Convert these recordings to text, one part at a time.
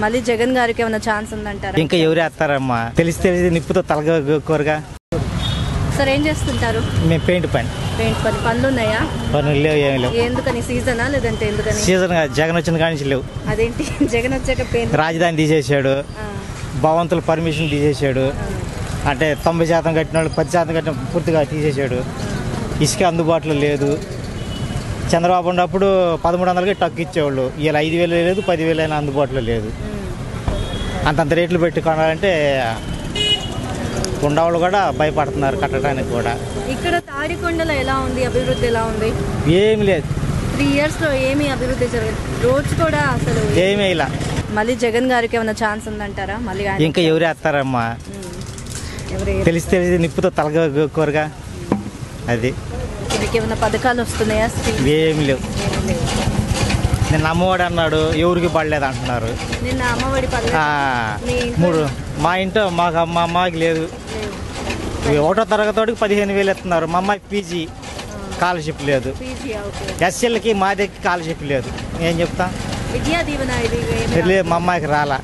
మళ్ళీ జగన్ గారికి ఏమైనా ఛాన్స్ ఉందంటారా ఇంకా ఎవరు వేస్తారమ్మా తెలిసి తెలిసి నిప్పుతో తలగొరగా సార్ ఏం చేస్తుంటారు మేము పెయింట్ పని పెయింట్ పని పనులు ఉన్నాయా పనులు లేవు ఏమి లేవు ఎందుకని సీజనా లేదంటే ఎందుకని సీజన్ గా జగన్ వచ్చిన కాడి నుంచి లేవు అదేంటి జగన్ వచ్చాక పెయింట్ రాజధాని తీసేసాడు ఆ, భవంతుల పర్మిషన్ తీసేసాడు అంటే తొంభై శాతం కట్టిన వాళ్ళు పది శాతం కట్టిన పూర్తిగా తీసేసాడు ఇసుక అందుబాటులో లేదు చంద్రబాబు ఉన్నప్పుడు పదమూడు వందలకి టక్కు ఇచ్చేవాళ్ళు ఇలా ఐదు వేలు లేదు పదివేలు అయినా అందుబాటులో లేదు ఉమ్. అంతంత రేట్లు పెట్టి కొనాలంటే ఉండవాళ్ళు కూడా భయపడుతున్నారు కట్టడానికి కూడా ఇక్కడ తాడికొండలో ఎలా ఉంది అభివృద్ధి ఎలా ఉంది ఏమి లేదు త్రీ ఇయర్స్ లో ఏమీ అభివృద్ధి జరగదు రోజు కూడా అసలు ఏమీ ఇలా మళ్ళీ జగన్ గారికి ఏమైనా ఛాన్స్ ఉందంటారా మళ్ళీ ఆయన- ఇంకా ఎవరు వేస్తారమ్మా ఉమ్. ఎవరు తెలిసి తెలిసి నిప్పుతో తలగొరగా అది మీకు ఏమైనా పథకాలు వస్తున్నాయా స్కీమ్ ఏమి లేవు ఏమీ లేవు. నిన్న అమ్మఒడి అన్నాడు ఎవరికి పడలేదు అంటున్నారు నిన్న అమ్మఒడి పథకం ఆ, మీ ఇంట్లో మూడు మా ఇంట్లో మాకు అమ్మ అమ్మకి లేదు లేవు. ఈ ఒకటో తరగతికి పదిహేను వేలు ఇస్తున్నారు మా అమ్మాయికి పీజీ స్కాలర్షిప్ లేదు పీజీ ఓకే ఎస్ఎల్కి మా దగ్గర స్కాలర్షిప్ లేదు ఏం చెప్తా విద్యా దీవెన ఇది ఏమి లేదు మా అమ్మాయికి రాలా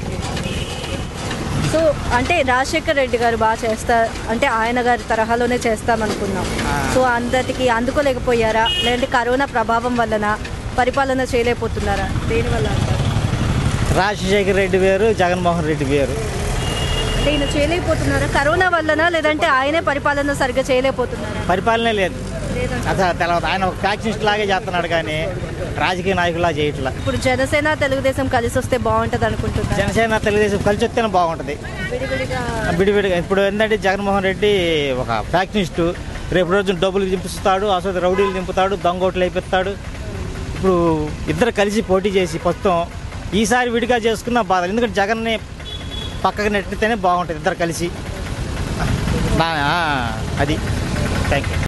సో అంటే రాజశేఖర్ రెడ్డి గారు బాగా చేస్తా అంటే ఆయన గారి తరహాలోనే చేస్తామనుకున్నాం ఆ. సో అందరికి అందుకోలేకపోయారా లేదంటే కరోనా ప్రభావం వలన పరిపాలన చేయలేకపోతున్నారా దేనివల్ల అంటారు రాజశేఖర రెడ్డి వేరు జగన్మోహన్ రెడ్డి వేరు అంటే ఈయన చేయలేకపోతున్నారా కరోనా వల్లనా లేదంటే ఆయనే పరిపాలన సరిగ్గా చేయలేకపోతున్నారా పరిపాలనే లేదు లేదంటే అసలు తెలవదు ఆయన ఒక ఫ్యాక్షనిస్ట్ లాగే చేస్తున్నాడు కానీ రాజకీయ నాయకులా చేయట్లా ఇప్పుడు జనసేన తెలుగుదేశం కలిసి వస్తే బాగుంటది అనుకుంటున్నారు జనసేన తెలుగుదేశం కలిసి వస్తేనే బాగుంటుంది విడివిడిగా విడివిడిగా ఇప్పుడు ఏంటంటే జగన్మోహన్ రెడ్డి ఒక ఫ్యాక్షనిస్టు రేపు రోజు డబ్బులు దింపుతాడు అసలు రౌడీలు దింపుతాడు దొంగోట్లు అయిపోతాడు ఇప్పుడు ఇద్దరు కలిసి పోటీ చేసి ప్రస్తుతం ఈసారి విడిగా చేసుకున్న బాధ ఎందుకంటే జగన్ని పక్కకు నెట్టితేనే బాగుంటుంది ఇద్దరు కలిసి నా- ఆ, అది థ్యాంక్ యూ